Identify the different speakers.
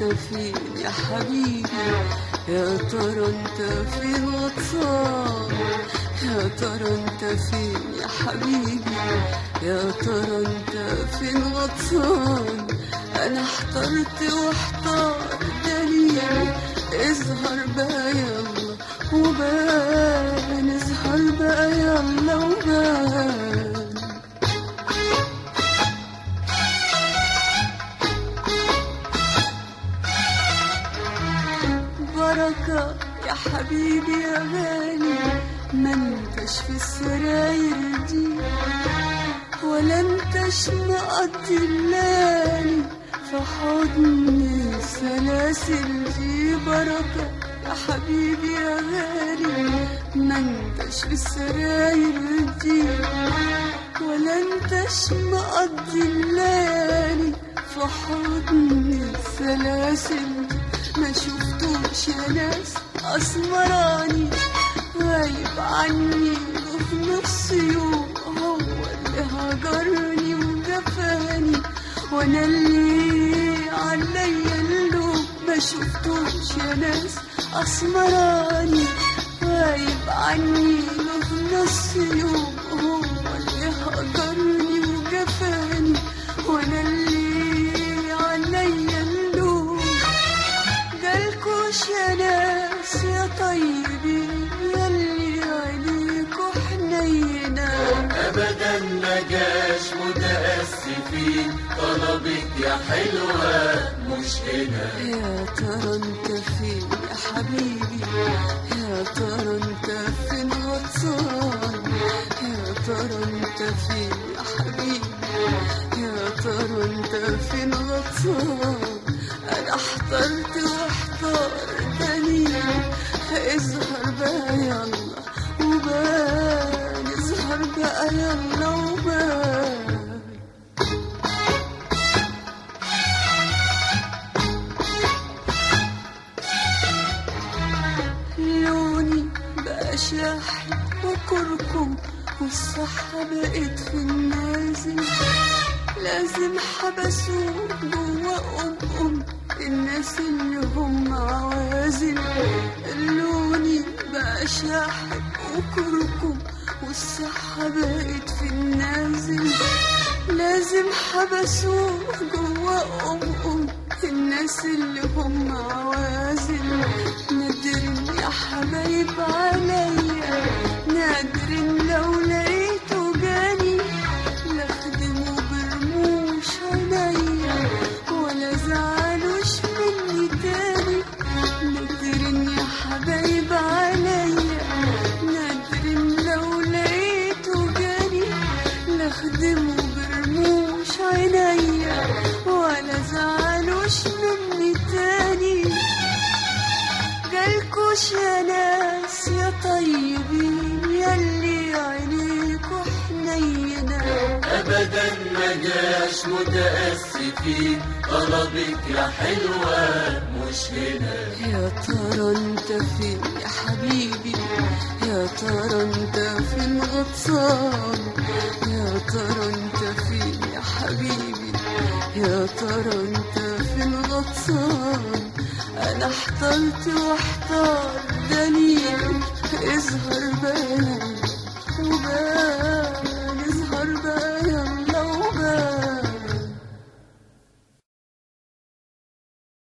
Speaker 1: فين يا حبيبي يا ترى انت فين غطسان يا ترى انت فين يا حبيبي يا ترى انت فين غطسان انا احترت واحتار دليل اظهر بقى يلا وبان اظهر بقى يلا وبان بركة يا حبيبي يا غالي ما انتش في السراير دي ولا انتش مقضي الليالي في حضن السلاسل دي بركة يا حبيبي يا غالي ما انتش في السراير دي ولا انتش مقضي الليالي في حضن السلاسل دي ما شفتوش يا ناس اسمراني غايب عني وفي نص يوم هو اللي هجرني وجفاني وانا اللي عليا اللوم ما شفتوش يا ناس اسمراني غايب عني وفي نص يوم هو اللي هجرني وجفاني وانا اللي عليا اللوم جالكوش يا ناس يا طيبين يلي عينيكوا حنينة
Speaker 2: ابدا ما جاش متاسفين طلبك يا حلوه مش هنا
Speaker 1: يا ترى انت فين يا حبيبي يا ترى انت فين غطسان يا ترى انت فين يا حبيبي يا ترى انت فين غطسان انا احترت واحتار دليل اظهر بقى يلا وبان اظهر بقى يلا وبان لوني بقى شاحب وكركم والصحة بقت في النازل لازم حبسوه جوا أم أم الناس اللي هم عوازل لوني بقى شاحب وكركم والصحة بقت في النازل لازم حبسوه جوا أم أم الناس اللي هم عوازل نادر يا حبايب عليا نادر لو لقيته جاني لاخدمه برموش عينيا ولا زعلوش مني تاني نادر يا حبايب عليا نادر لو لقيته جاني لاخدمه برموش عينيا ولا زعلوش مني تاني جالكوش يا ناس يا طيبين يلي عينيكوا حنينة
Speaker 2: ابدا ما جاش متاسفين طلبك يا حلوه مش هنا
Speaker 1: يا ترى انت فين يا حبيبي يا ترى انت فين غطسان يا ترى انت فين يا حبيبي يا ترى انت فين غطسان انا احترت واحتار دليل اظهر بان وبان